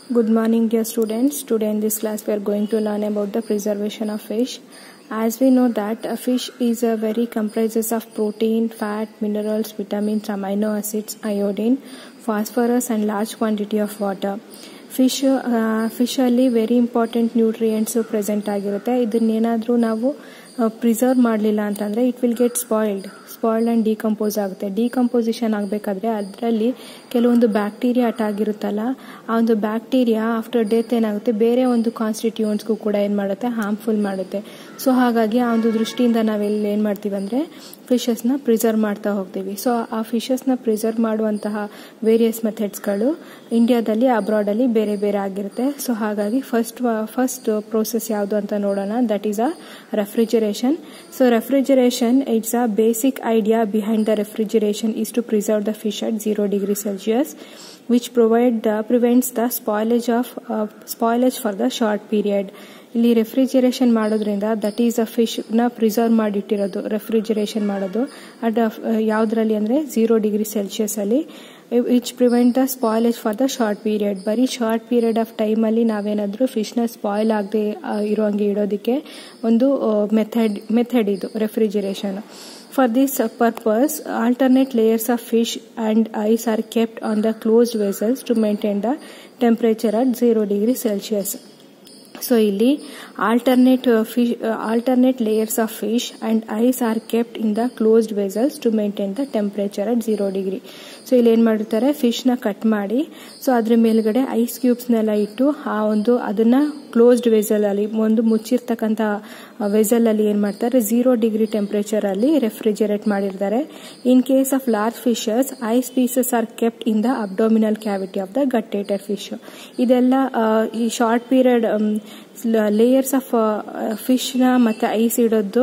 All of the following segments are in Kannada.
Good morning, dear students. Today in this class, we are going to learn about the preservation of fish. As we know that a fish is a very comprises of protein, fat, minerals, vitamins, amino acids, iodine, phosphorus, and large quantity of water. Fish ಫಿಶಲ್ಲಿ ವೆರಿ ಇಂಪಾರ್ಟೆಂಟ್ ನ್ಯೂಟ್ರಿಯೆಂಟ್ಸು ಪ್ರೆಸೆಂಟ್ ಆಗಿರುತ್ತೆ ಇದನ್ನೇನಾದರೂ ನಾವು ಪ್ರಿಸರ್ವ್ ಮಾಡಲಿಲ್ಲ ಅಂತಂದರೆ it will get spoiled spoiled and decompose ಆಗುತ್ತೆ ಡಿಕಂಪೋಸಿಷನ್ ಆಗಬೇಕಾದ್ರೆ ಅದರಲ್ಲಿ ಕೆಲವೊಂದು ಬ್ಯಾಕ್ಟೀರಿಯಾ ಅಟ್ಟಾಗಿರುತ್ತಲ್ಲ ಆ ಒಂದು ಬ್ಯಾಕ್ಟೀರಿಯಾ ಆಫ್ಟರ್ ಡೆತ್ ಏನಾಗುತ್ತೆ ಬೇರೆ ಒಂದು ಕಾನ್ಸ್ಟಿಟ್ಯೂಯೆಂಟ್ಸ್ಗೂ ಕೂಡ ಏನು ಮಾಡುತ್ತೆ ಹಾರ್ಮ್ಫುಲ್ ಮಾಡುತ್ತೆ ಸೊ ಹಾಗಾಗಿ ಆ ಒಂದು ದೃಷ್ಟಿಯಿಂದ ನಾವೆಲ್ಲ ಏನು ಮಾಡ್ತೀವಿ ಅಂದರೆ ಫಿಶಸ್ನ ಪ್ರಿಸರ್ವ್ ಮಾಡ್ತಾ ಹೋಗ್ತೀವಿ ಸೊ ಆ ಫಿಶಸ್ನ ಪ್ರಿಸರ್ವ್ ಮಾಡುವಂತಹ ವೇರಿಯಸ್ ಮೆಥಡ್ಸ್ಗಳು ಇಂಡಿಯಾದಲ್ಲಿ ಅಬ್ರಾಡಲ್ಲಿ ಬೇರೆ ಬೇರೆ ಆಗಿರುತ್ತೆ ಸೊ ಹಾಗಾಗಿ ಫಸ್ಟ್ ಫಸ್ಟ್ ಪ್ರೋಸೆಸ್ ಯಾವುದು ಅಂತ ನೋಡೋಣ that is a refrigeration so refrigeration it's a basic idea behind the refrigeration is to preserve the fish at zero degree Celsius which provide the prevents the spoilage of spoilage for the short period ಇಲ್ಲಿ ರೆಫ್ರಿಜರೇಷನ್ ಮಾಡೋದ್ರಿಂದ ದಟ್ ಈಸ್ ಅ ಫಿಶ್ನ ಪ್ರಿಸರ್ವ್ ಮಾಡಿಟ್ಟಿರೋದು ರೆಫ್ರಿಜರೇಷನ್ ಮಾಡೋದು ಅಟ್ ಯಾವುದರಲ್ಲಿ ಅಂದರೆ ಝೀರೋ ಡಿಗ್ರಿ ಸೆಲ್ಸಿಯಸಲ್ಲಿ which prevent the spoilage for the short period ಬರೀ ಶಾರ್ಟ್ ಪೀರಿಯಡ್ ಆಫ್ ಟೈಮಲ್ಲಿ ನಾವೇನಾದರೂ ಫಿಶ್ನ ಸ್ಪಾಯ್ಲ್ ಆಗದೆ ಇರೋಂಗೆ ಇಡೋದಕ್ಕೆ ಒಂದು ಮೆಥಡ್ ಮೆಥಡ್ ಇದು refrigeration For this purpose, alternate layers of fish and ice are kept on the closed vessels to maintain the temperature at 0 degree Celsius. So ಇಲ್ಲಿ alternate fish alternate layers of fish and ice are kept in the closed vessels to maintain the temperature at zero degree so ಇಲ್ಲಿ ಏನು ಮಾಡಿರ್ತಾರೆ ಫಿಶ್ನ ಕಟ್ ಮಾಡಿ ಸೊ ಅದ್ರ ಮೇಲ್ಗಡೆ ಐಸ್ ಕ್ಯೂಬ್ಸ್ನೆಲ್ಲ ಇಟ್ಟು ಆ ಒಂದು ಅದನ್ನ ಕ್ಲೋಸ್ಡ್ ವೆಸಲಲ್ಲಿ ಒಂದು ಮುಚ್ಚಿರ್ತಕ್ಕಂಥ ವೆಸಲಲ್ಲಿ ಏನು ಮಾಡ್ತಾರೆ ಝೀರೋ ಡಿಗ್ರಿ ಟೆಂಪರೇಚರಲ್ಲಿ ರೆಫ್ರಿಜರೇಟ್ ಮಾಡಿರ್ತಾರೆ in case of large fishes ice pieces are kept in the abdominal cavity of the gutted fish ಇದೆಲ್ಲ ಈ ಶಾರ್ಟ್ ಪೀರಿಯಡ್ ಲೇಯರ್ಸ್ ಆಫ್ ಫಿಶ್ನ ಮತ್ತು ಐಸ್ ಇಡೋದು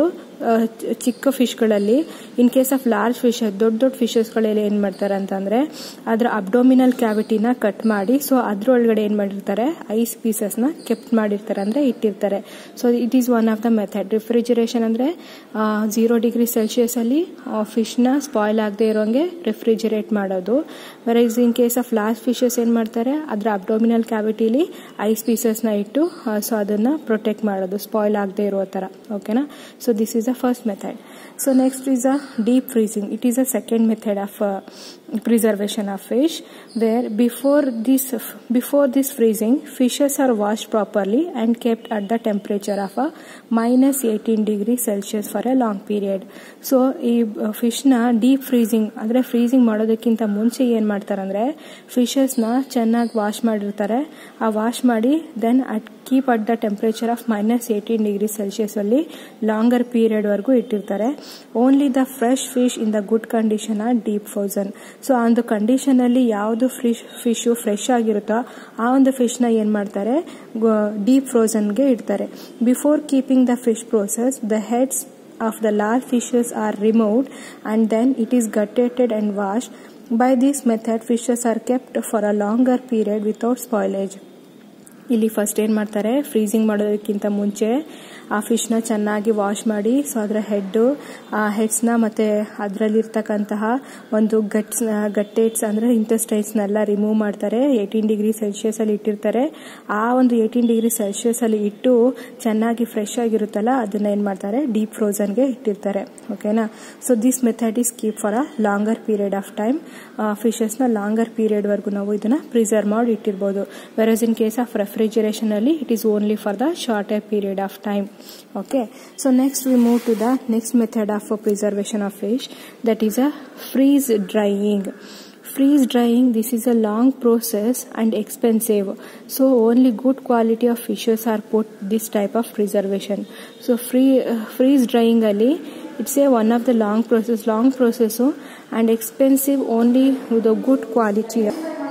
ಚಿಕ್ಕ ಫಿಶ್ಗಳಲ್ಲಿ in case of large fish ದೊಡ್ಡ ದೊಡ್ಡ ಫಿಶಸ್ಗಳೆಲ್ಲ ಏನು ಮಾಡ್ತಾರೆ ಅಂತಂದರೆ ಅದರ ಅಬ್ಡೋಮಿನಲ್ ಕ್ಯಾವಿಟಿನ ಕಟ್ ಮಾಡಿ ಸೊ ಅದ್ರೊಳಗಡೆ ಏನು ಮಾಡಿರ್ತಾರೆ ಐಸ್ ಪೀಸಸ್ನ ಕೆಪ್ಟ್ ಮಾಡಿರ್ತಾರೆ ಅಂದರೆ ಇಟ್ಟಿರ್ತಾರೆ so it is one of the method refrigeration ಅಂದರೆ ಝೀರೋ ಡಿಗ್ರಿ ಸೆಲ್ಸಿಯಸಲ್ಲಿ ಫಿಶ್ನ ಸ್ಪಾಯ್ಲ್ ಆಗದೆ ಇರೋಂಗೆ ರೆಫ್ರಿಜರೇಟ್ ಮಾಡೋದು varies in case of large fishes ಏನು ಮಾಡ್ತಾರೆ ಅದರ ಅಬ್ಡೋಮಿನಲ್ ಕ್ಯಾವಿಟಿಲಿ ಐಸ್ ಪೀಸಸ್ನ ಇಟ್ಟು ಸೊ ಅದನ್ನು ಪ್ರೊಟೆಕ್ಟ್ ಮಾಡೋದು ಸ್ಪಾಯ್ಲ್ ಆಗದೆ ಇರೋ ಥರ ಓಕೆನಾ so this is the first method so next is a deep freezing it is a second method of preservation of fish where before this before this freezing fishes are washed properly and kept at the temperature of a minus 18 degree celsius for a long period so ಈ ಫಿಶ್ನ ಡೀಪ್ ಫ್ರೀಸಿಂಗ್ ಅಂದರೆ ಫ್ರೀಸಿಂಗ್ ಮಾಡೋದಕ್ಕಿಂತ ಮುಂಚೆ ಏನು ಮಾಡ್ತಾರೆ ಅಂದರೆ ಫಿಶಸ್ನ ಚೆನ್ನಾಗಿ ವಾಶ್ ಮಾಡಿರ್ತಾರೆ ಆ ವಾಶ್ ಮಾಡಿ then at keep at the temperature of minus eighteen degree Celsius ಅಲ್ಲಿ ಲಾಂಗರ್ ಪೀರಿಯಡ್ವರೆಗೂ ಇಟ್ಟಿರ್ತಾರೆ only the fresh fish in the good condition are deep frozen so ಆ ಒಂದು ಕಂಡೀಷನ್ ಅಲ್ಲಿ ಯಾವುದು ಫಿಶ್ ಫಿಶು ಫ್ರೆಶ್ ಆಗಿರುತ್ತೋ ಆ ಒಂದು ಫಿಶ್ನ ಏನು ಮಾಡ್ತಾರೆ ಡೀಪ್ ಫ್ರೋಸನ್ಗೆ ಇಡ್ತಾರೆ before keeping the fish process the heads of the large fishes are removed and then it is gutted and washed. By this method, fishes are kept for a longer period without spoilage. ಇಲ್ಲಿ ಫಸ್ಟ್ ಏನು ಮಾಡ್ತಾರೆ ಫ್ರೀಸಿಂಗ್ ಮಾಡೋದಕ್ಕಿಂತ ಮುಂಚೆ ಆ ಫಿಶ್ನ ಚೆನ್ನಾಗಿ ವಾಶ್ ಮಾಡಿ ಸೊ ಅದರ ಹೆಡ್ಡು ಆ ಹೆಡ್ಸ್ನ ಮತ್ತು ಅದರಲ್ಲಿರ್ತಕ್ಕಂತಹ ಒಂದು ಗಟ್ಸ್ ಗಟ್ಟೇಟ್ಸ್ ಅಂದರೆ ಇಂಟೆಸ್ಟೈನ್ಸ್ನೆಲ್ಲ ರಿಮೂವ್ ಮಾಡ್ತಾರೆ ಏಯ್ಟೀನ್ ಡಿಗ್ರಿ ಸೆಲ್ಸಿಯಸಲ್ಲಿ ಇಟ್ಟಿರ್ತಾರೆ ಆ ಒಂದು ಏಯ್ಟೀನ್ ಡಿಗ್ರಿ ಸೆಲ್ಸಿಯಸಲ್ಲಿ ಇಟ್ಟು ಚೆನ್ನಾಗಿ ಫ್ರೆಶ್ ಆಗಿರುತ್ತಲ್ಲ ಅದನ್ನ ಏನು ಮಾಡ್ತಾರೆ ಡೀಪ್ ಫ್ರೋಸನ್ಗೆ ಇಟ್ಟಿರ್ತಾರೆ ಓಕೆನಾ so this method is keep for a longer period of time ಫಿಶಸ್ನ ಲಾಂಗರ್ ಪೀರಿಯಡ್ವರೆಗೂ ನಾವು ಇದನ್ನ ಪ್ರಿಸರ್ವ್ ಮಾಡಿ ಇಟ್ಟಿರ್ಬೋದು versus in case of refrigeration ಅಲ್ಲಿ it is only for the shorter period of time okay so next we move to the next method of preservation of fish that is a freeze drying freeze drying this is a long process and expensive so only good quality of fishes are put this type of preservation so free uh, freeze drying ali it's a one of the long process long process and expensive only with a good quality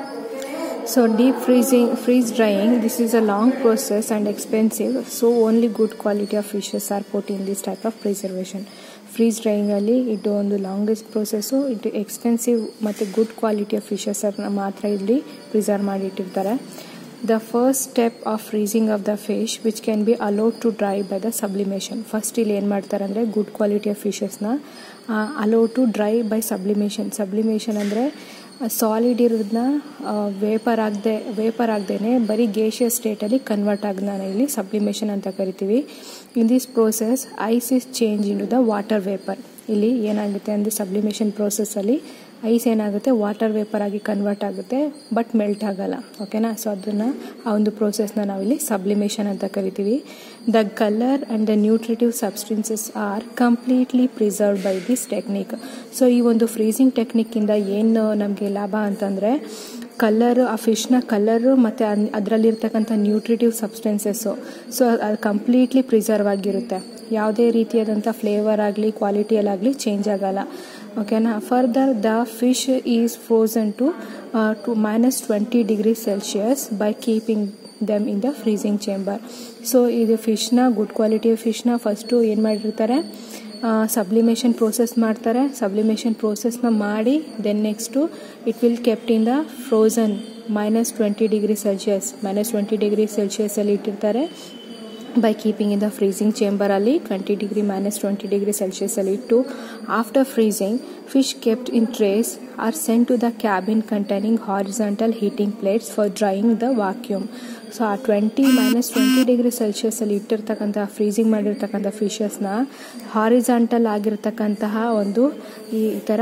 so deep freezing freeze drying this is a long process and expensive so only good quality of fishes are put in this type of preservation freeze ಡ್ರೈಯಿಂಗಲ್ಲಿ ಇದು ಒಂದು ಲಾಂಗೆಸ್ಟ್ ಪ್ರೊಸೆಸ್ಸು ಇದು ಎಕ್ಸ್ಪೆನ್ಸಿವ್ ಮತ್ತು ಗುಡ್ ಕ್ವಾಲಿಟಿ ಆಫ್ ಫಿಶಸ್ ಮಾತ್ರ ಇಲ್ಲಿ ಪ್ರಿಸರ್ವ್ ಮಾಡಿಟ್ಟಿರ್ತಾರೆ the first step of freezing of the fish which can be allowed to dry by the sublimation first ಇಲ್ಲಿ ಏನು ಮಾಡ್ತಾರೆ ಅಂದರೆ ಗುಡ್ ಕ್ವಾಲಿಟಿ ಆಫ್ ಫಿಶಸ್ನ allow to dry by sublimation sublimation ಅಂದರೆ ಸಾಲಿಡ್ ಇರೋದನ್ನ ವೇಪರ್ ಆಗದೆ ವೇಪರ್ ಆಗದೇನೆ ಬರೀ ಗೇಷಿಯಸ್ ಸ್ಟೇಟಲ್ಲಿ ಕನ್ವರ್ಟ್ ಆಗೋದನ್ನ ಇಲ್ಲಿ ಸಬ್ಲಿಮೇಷನ್ ಅಂತ ಕರಿತೀವಿ in this process ice is change in the water vapour ಇಲ್ಲಿ ಏನಾಗುತ್ತೆ ಅಂದರೆ ಸಬ್ಲಿಮೇಷನ್ ಪ್ರೋಸೆಸ್ಸಲ್ಲಿ ಐಸ್ ಏನಾಗುತ್ತೆ ವಾಟರ್ ವೇಪರ್ ಆಗಿ ಕನ್ವರ್ಟ್ ಆಗುತ್ತೆ ಬಟ್ ಮೆಲ್ಟ್ ಆಗಲ್ಲ ಓಕೆನಾ ಸೊ ಅದನ್ನು ಆ ಒಂದು ಪ್ರೋಸೆಸ್ನ ನಾವಿಲ್ಲಿ ಸಬ್ಲಿಮೇಷನ್ ಅಂತ ಕರಿತೀವಿ the colour and the nutritive substances are completely preserve by this technique so ಈ ಒಂದು ಫ್ರೀಸಿಂಗ್ ಟೆಕ್ನಿಕ್ಕಿಂದ ಏನು ನಮಗೆ ಲಾಭ ಅಂತಂದರೆ ಕಲರ್ ಆ ಫಿಶ್ನ ಕಲರು ಮತ್ತು ಅದರಲ್ಲಿರ್ತಕ್ಕಂಥ ನ್ಯೂಟ್ರಿಟಿವ್ ಸಬ್ಸ್ಟೆನ್ಸಸ್ಸು ಸೊ ಅದು ಕಂಪ್ಲೀಟ್ಲಿ ಪ್ರಿಸರ್ವ್ ಆಗಿರುತ್ತೆ ಯಾವುದೇ ರೀತಿಯಾದಂಥ ಫ್ಲೇವರ್ ಆಗಲಿ ಕ್ವಾಲಿಟಿಯಲ್ಲಾಗಲಿ ಚೇಂಜ್ ಆಗಲ್ಲ ಓಕೆನಾ further the fish is frozen to to minus twenty degree Celsius by keeping them in the freezing chamber so ಇದು ಫಿಶ್ನ ಗುಡ್ ಕ್ವಾಲಿಟಿಯ ಫಿಶ್ನ ಫಸ್ಟು ಏನು ಮಾಡಿರ್ತಾರೆ ಸಬ್ಲಿಮೇಷನ್ ಪ್ರೋಸೆಸ್ ಮಾಡ್ತಾರೆ ಸಬ್ಲಿಮೇಷನ್ ಪ್ರೋಸೆಸ್ನ ಮಾಡಿ then next it will kept in the frozen minus twenty degree Celsius minus twenty degree ಸೆಲ್ಸಿಯಸಲ್ಲಿ ಇಟ್ಟಿರ್ತಾರೆ by keeping in the freezing ಚೇಂಬರಲ್ಲಿ twenty degree minus twenty degree ಸೆಲ್ಸಿಯಸಲ್ಲಿ ಇಟ್ಟು after freezing fish kept in trays are sent to the cabin containing horizontal heating plates for drying the vacuum so ಆ ಟ್ವೆಂಟಿ ಮೈನಸ್ ಟ್ವೆಂಟಿ ಡಿಗ್ರಿ ಸೆಲ್ಸಿಯಸಲ್ಲಿ ಇಟ್ಟಿರ್ತಕ್ಕಂಥ ಫ್ರೀಸಿಂಗ್ ಮಾಡಿರ್ತಕ್ಕಂಥ ಫಿಶಸ್ನ ಹಾರಿಸಾಂಟಲ್ ಆಗಿರ್ತಕ್ಕಂತಹ ಒಂದು ಈ ಥರ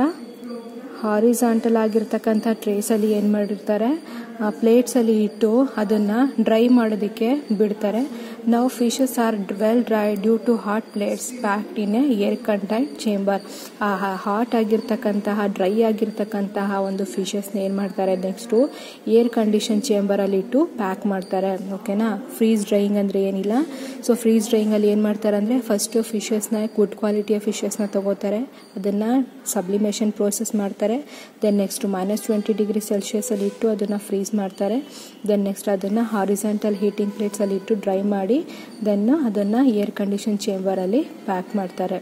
ಹಾರಿಸಾಂಟಲ್ ಆಗಿರ್ತಕ್ಕಂಥ ಟ್ರೇಸಲ್ಲಿ ಏನು ಮಾಡಿರ್ತಾರೆ ಪ್ಲೇಟ್ಸಲ್ಲಿ ಇಟ್ಟು ಅದನ್ನು ಡ್ರೈ ಮಾಡೋದಕ್ಕೆ ಬಿಡ್ತಾರೆ ನಾವು fishes are well dry due to hot plates packed in a air contained chamber ಆ ಹಾಟ್ ಆಗಿರ್ತಕ್ಕಂತಹ ಡ್ರೈ ಆಗಿರ್ತಕ್ಕಂತಹ ಒಂದು ಫಿಶಸ್ನ ಏನು ಮಾಡ್ತಾರೆ ನೆಕ್ಸ್ಟು ಏರ್ ಕಂಡೀಷನ್ ಚೇಂಬರಲ್ಲಿ ಇಟ್ಟು ಪ್ಯಾಕ್ ಮಾಡ್ತಾರೆ ಓಕೆನಾ ಫ್ರೀಸ್ ಡ್ರೈಯಿಂಗ್ ಅಂದರೆ ಏನಿಲ್ಲ ಸೊ ಫ್ರೀಸ್ ಡ್ರೈಯಿಂಗಲ್ಲಿ ಏನು ಮಾಡ್ತಾರೆ ಅಂದರೆ ಫಸ್ಟು ಫಿಶಸ್ನ ಗುಡ್ ಕ್ವಾಲಿಟಿಯ ಫಿಶಸ್ನ ತಗೋತಾರೆ ಅದನ್ನು ಸಬ್ಲಿಮೇಷನ್ ಪ್ರೋಸೆಸ್ ಮಾಡ್ತಾರೆ then next minus twenty degree ಸೆಲ್ಸಿಯಸಲ್ಲಿ ಇಟ್ಟು ಅದನ್ನು ಫ್ರೀಸ್ ಮಾಡ್ತಾರೆ ದೆನ್ ನೆಕ್ಸ್ಟ್ ಅದನ್ನು ಹಾರಿಸೆಂಟಲ್ ಹೀಟಿಂಗ್ ಪ್ಲೇಟ್ಸಲ್ಲಿ ಇಟ್ಟು ಡ್ರೈ ಮಾಡಿ ದೆನ್ ಅದನ್ನು ಏರ್ ಕಂಡೀಷನ್ ಚೇಂಬರಲ್ಲಿ ಪ್ಯಾಕ್ ಮಾಡ್ತಾರೆ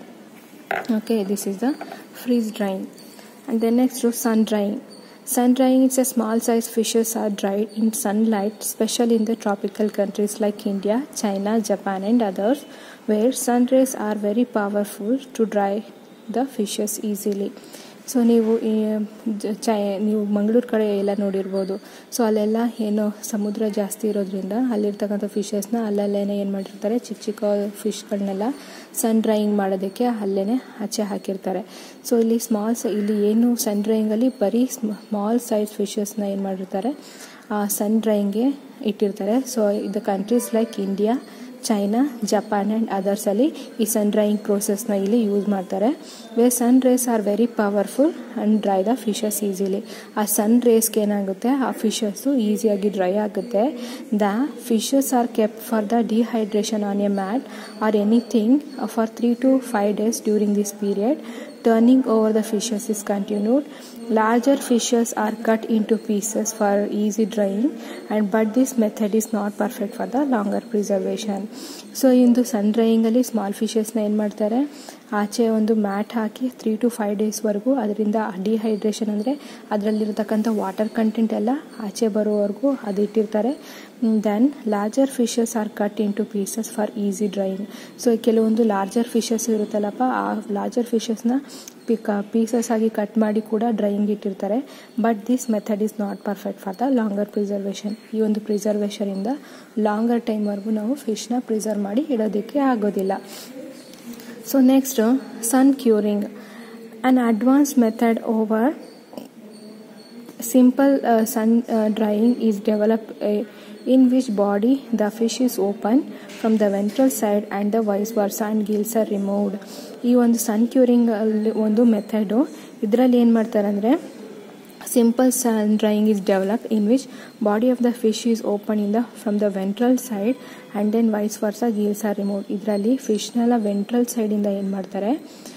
okay this is the freeze drying and then next sun drying Sun drying is a small size fishes are dried in sunlight, especially in the tropical countries like India, China, Japan, and others, where sun rays are very powerful to dry the fishes easily. So ನೀವು ಈ ಚೈ ನೀವು ಮಂಗಳೂರು ಕಡೆ ಎಲ್ಲ ನೋಡಿರ್ಬೋದು ಸೊ ಅಲ್ಲೆಲ್ಲ ಏನು ಸಮುದ್ರ ಜಾಸ್ತಿ ಇರೋದ್ರಿಂದ ಅಲ್ಲಿರ್ತಕ್ಕಂಥ ಫಿಶಸ್ನ ಅಲ್ಲಲ್ಲೇ ಏನು ಮಾಡಿರ್ತಾರೆ ಚಿಕ್ಕ ಚಿಕ್ಕ ಫಿಶ್ಗಳನ್ನೆಲ್ಲ ಸನ್ ಡ್ರೈಯಿಂಗ್ ಮಾಡೋದಕ್ಕೆ ಅಲ್ಲೇ ಆಚೆ ಹಾಕಿರ್ತಾರೆ ಸೊ ಇಲ್ಲಿ ಸ್ಮಾಲ್ ಸೈ ಇಲ್ಲಿ ಏನು ಸನ್ ಡ್ರೈಯಿಂಗಲ್ಲಿ ಬರೀ ಸ್ಮಾಲ್ ಸೈಜ್ ಫಿಶಸ್ನ ಏನು ಮಾಡಿರ್ತಾರೆ ಸನ್ ಡ್ರೈಯಿಂಗ್ಗೆ ಇಟ್ಟಿರ್ತಾರೆ ಸೊ ಇದು countries like India China Japan and ಅದರ್ಸಲ್ಲಿ ಈ ಸನ್ ಡ್ರೈಯಿಂಗ್ ಪ್ರೋಸೆಸ್ನ ಇಲ್ಲಿ ಯೂಸ್ ಮಾಡ್ತಾರೆ way sun rays are very powerful and dry the fishes easily ಆ ಸನ್ ರೇಸ್ಗೆ ಏನಾಗುತ್ತೆ ಆ ಫಿಶಸ್ಸು ಈಸಿಯಾಗಿ ಡ್ರೈ ಆಗುತ್ತೆ the fishes are kept for the dehydration on a mat or anything for three to five days during this period turning over the fishes is continued larger fishes are cut into pieces for easy drying and but this method is not perfect for the longer preservation so ಇಂದು ಸನ್ ಡ್ರೈಯಿಂಗಲ್ಲಿ ಸ್ಮಾಲ್ ಫಿಶಸ್ನ ಏನು ಮಾಡ್ತಾರೆ ಆಚೆ ಒಂದು ಮ್ಯಾಟ್ ಹಾಕಿ ತ್ರೀ ಟು ಫೈವ್ ಡೇಸ್ವರೆಗೂ ಅದರಿಂದ ಡಿಹೈಡ್ರೇಷನ್ ಅಂದರೆ ಅದರಲ್ಲಿರ್ತಕ್ಕಂಥ ವಾಟರ್ ಕಂಟೆಂಟ್ ಎಲ್ಲ ಆಚೆ ಬರೋವರೆಗೂ ಅದು ಇಟ್ಟಿರ್ತಾರೆ then larger fishes are cut into pieces for easy drying so ಕೆಲವೊಂದು ಲಾರ್ಜರ್ ಫಿಶಸ್ ಇರುತ್ತಲ್ಲಪ್ಪ ಆ ಲಾರ್ಜರ್ ಫಿಶಸ್ನ ಪಿಕ ಪೀಸಸ್ ಆಗಿ ಕಟ್ ಮಾಡಿ ಕೂಡ ಡ್ರೈಯಿಂಗ್ ಇಟ್ಟಿರ್ತಾರೆ but this method is not perfect for the longer preservation ಈ ಒಂದು ಪ್ರಿಸರ್ವೇಷನಿಂದ ಲಾಂಗರ್ ಟೈಮ್ವರೆಗೂ ನಾವು ಫಿಶ್ನ ಪ್ರಿಸರ್ವ್ ಮಾಡಿ ಇಡೋದಕ್ಕೆ ಆಗೋದಿಲ್ಲ so next sun curing on advance method over simple uh, sun uh, drying is developed uh, in which body the fish is open from the ventral side and the vice versa and gills are removed ಈ ಒಂದು ಸನ್ ಕ್ಯೂರಿಂಗ್ ಅಲ್ಲಿ ಒಂದು ಮೆಥಡು ಇದರಲ್ಲಿ ಏನು ಮಾಡ್ತಾರೆ ಅಂದರೆ simple sun drying is develop in which body of the fish is open in the from the ventral side and then vice versa gills R remove ಇದರಲ್ಲಿ ಫಿಶ್ನೆಲ್ಲ ವೆಂಟ್ರಲ್ ಸೈಡಿಂದ ಏನು ಮಾಡ್ತಾರೆ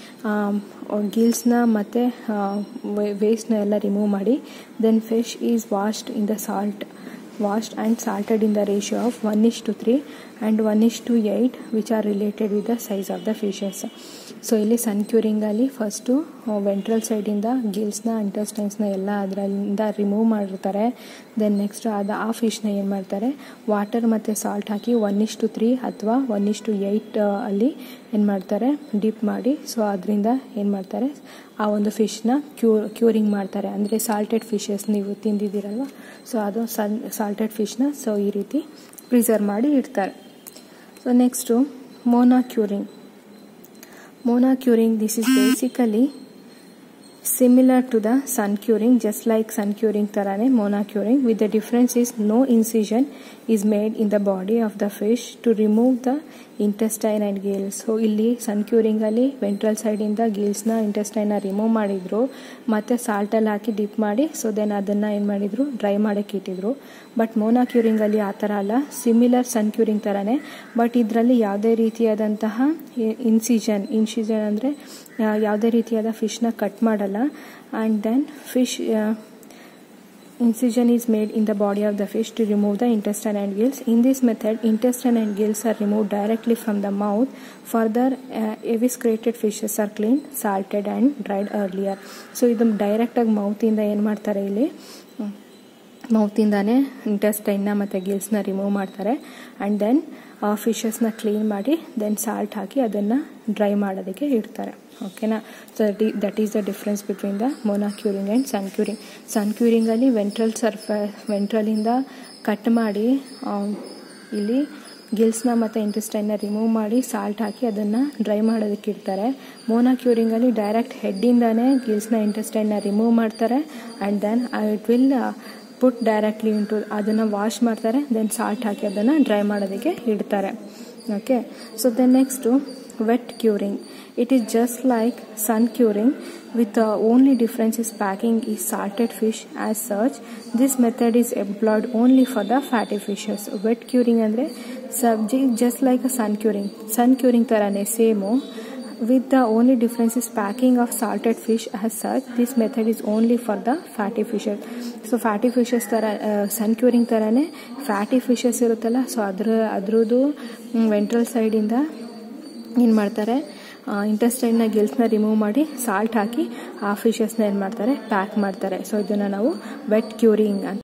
ಗಿಲ್ಸ್ನ ಮತ್ತು ವೇಸ್ಟ್ನ ಎಲ್ಲ ರಿಮೂವ್ ಮಾಡಿ then fish is washed in the salt washed and salted in the ratio of one is to three and one is to eight which are related with the size of the fishes so ಇಲ್ಲಿ ಸನ್ ಕ್ಯೂರಿಂಗಲ್ಲಿ ಫಸ್ಟು ವೆಂಟ್ರಲ್ ಸೈಡಿಂದ ಗಿಲ್ಸ್ನ ಇಂಟೆಸ್ಟೈನ್ಸ್ನ ಎಲ್ಲ ಅದರಿಂದ ರಿಮೂವ್ ಮಾಡಿರ್ತಾರೆ ದೆನ್ ನೆಕ್ಸ್ಟ್ ಅದು ಆ ಫಿಶ್ನ ಏನು ಮಾಡ್ತಾರೆ ವಾಟರ್ ಮತ್ತು ಸಾಲ್ಟ್ ಹಾಕಿ ಒನ್ ಇಷ್ಟು ತ್ರೀ ಅಥವಾ ಒನ್ ಇಷ್ಟು ಏಯ್ಟ್ ಅಲ್ಲಿ ಏನು ಮಾಡ್ತಾರೆ ಡಿಪ್ ಮಾಡಿ ಸೊ ಅದರಿಂದ ಏನು ಮಾಡ್ತಾರೆ ಆ ಒಂದು ಫಿಶ್ನ ಕ್ಯೂ ಕ್ಯೂರಿಂಗ್ ಮಾಡ್ತಾರೆ ಅಂದರೆ ಸಾಲ್ಟೆಡ್ ಫಿಶಸ್ ನೀವು ತಿಂದಿದ್ದೀರಲ್ವ ಸೊ ಅದು ಸನ್ ಸಾಲ್ಟೆಡ್ ಫಿಶ್ನ ಸೊ ಈ ರೀತಿ ಪ್ರಿಸರ್ವ್ ಮಾಡಿ ಇಡ್ತಾರೆ so next mona curing mona curing this is basically similar to the sun curing just like sun curing ಥರನೇ mona curing with the difference is no incision is made in the body of the fish to remove the intestine and gills so ಇಲ್ಲಿ ಸನ್ ಕ್ಯೂರಿಂಗಲ್ಲಿ ವೆಂಟ್ರಲ್ ಸೈಡಿಂದ ಗೀಲ್ಸ್ನ ಇಂಟೆಸ್ಟೈನ್ನ ರಿಮೂವ್ ಮಾಡಿದ್ರು ಮತ್ತು ಸಾಲ್ಟಲ್ಲಿ ಹಾಕಿ ಡಿಪ್ ಮಾಡಿ ಸೊ ದೆನ್ ಅದನ್ನು ಏನು ಮಾಡಿದರು ಡ್ರೈ ಮಾಡೋಕ್ಕೆ ಇಟ್ಟಿದ್ರು ಬಟ್ ಮೋನಾ ಕ್ಯೂರಿಂಗಲ್ಲಿ ಆ ಥರ ಅಲ್ಲ ಸಿಮಿಲರ್ ಸನ್ ಕ್ಯೂರಿಂಗ್ ಥರನೇ ಬಟ್ ಇದರಲ್ಲಿ ಯಾವುದೇ ರೀತಿಯಾದಂತಹ ಇನ್ಸಿಷನ್ ಇನ್ಸಿಷನ್ ಅಂದರೆ ಯಾವುದೇ ರೀತಿಯಾದ ಫಿಶ್ನ ಕಟ್ ಮಾಡಲ್ಲ and then fish incision is made in the body of the fish to remove the intestine and gills. In this method, intestine and gills are removed directly from the mouth. Further, uh, eviscerated fishes are cleaned, salted and dried earlier. So ಇದು ಡೈರೆಕ್ಟಾಗಿ ಮೌತಿಂದ ಏನು ಮಾಡ್ತಾರೆ ಇಲ್ಲಿ ಮೌತಿಂದಾನೇ ಇಂಟೆಸ್ಟೈನ್ನ ಮತ್ತು ಗಿಲ್ಸ್ನ ರಿಮೂವ್ ಮಾಡ್ತಾರೆ ಆ್ಯಂಡ್ ದೆನ್ ಫಿಶಸ್ನ ಕ್ಲೀನ್ ಮಾಡಿ ದೆನ್ ಸಾಲ್ಟ್ ಹಾಕಿ ಅದನ್ನು ಡ್ರೈ ಮಾಡೋದಕ್ಕೆ ಇಡ್ತಾರೆ ಓಕೆನಾ so that is the difference between the mona curing and sun curing sun ಕ್ಯೂರಿಂಗಲ್ಲಿ ವೆಂಟ್ರಲ್ ಸರ್ಫ ವೆಂಟ್ರಲಿಂದ ಕಟ್ ಮಾಡಿ ಇಲ್ಲಿ ಗಿಲ್ಸ್ನ ಮತ್ತು ಇಂಟೆಸ್ಟೈನ್ನ ರಿಮೂವ್ ಮಾಡಿ ಸಾಲ್ಟ್ ಹಾಕಿ ಅದನ್ನು ಡ್ರೈ ಮಾಡೋದಕ್ಕೆ ಇಡ್ತಾರೆ ಮೋನಾ ಕ್ಯೂರಿಂಗಲ್ಲಿ ಡೈರೆಕ್ಟ್ ಹೆಡ್ಡಿಂದಾನೇ ಗಿಲ್ಸ್ನ ಇಂಟೆಸ್ಟೈನ್ನ ರಿಮೂವ್ ಮಾಡ್ತಾರೆ and then it will put directly into ಅದನ್ನು ವಾಶ್ ಮಾಡ್ತಾರೆ ದೆನ್ ಸಾಲ್ಟ್ ಹಾಕಿ ಅದನ್ನು ಡ್ರೈ ಮಾಡೋದಕ್ಕೆ ಇಡ್ತಾರೆ okay so then next wet curing it is just like sun curing with the only difference is packing is salted fish as such this method is employed only for the fatty fishes wet curing ಅಂದರೆ ಸಬ್ಜಿ just like a sun curing sun curing ಥರನೇ same with the only difference is packing of salted fish as such this method is only for the fatty fishes so fatty fishes ಥರ ಸನ್ ಕ್ಯೂರಿಂಗ್ ಥರನೇ ಫ್ಯಾಟಿ ಫಿಶಸ್ ಇರುತ್ತಲ್ಲ ಸೊ ಅದ್ರ ಅದ್ರದ್ದು ವೆಂಟ್ರಲ್ ಸೈಡಿಂದ ಏನು ಮಾಡ್ತಾರೆ ಇಂಟೆಸ್ಟೈನ್ನ ಗಿಲ್ಸ್ನ ರಿಮೂವ್ ಮಾಡಿ ಸಾಲ್ಟ್ ಹಾಕಿ ಆ ಫಿಶಸ್ನ ಏನು ಮಾಡ್ತಾರೆ ಪ್ಯಾಕ್ ಮಾಡ್ತಾರೆ ಸೊ ಇದನ್ನು ನಾವು ವೆಟ್ ಕ್ಯೂರಿಂಗ್ ಅಂತ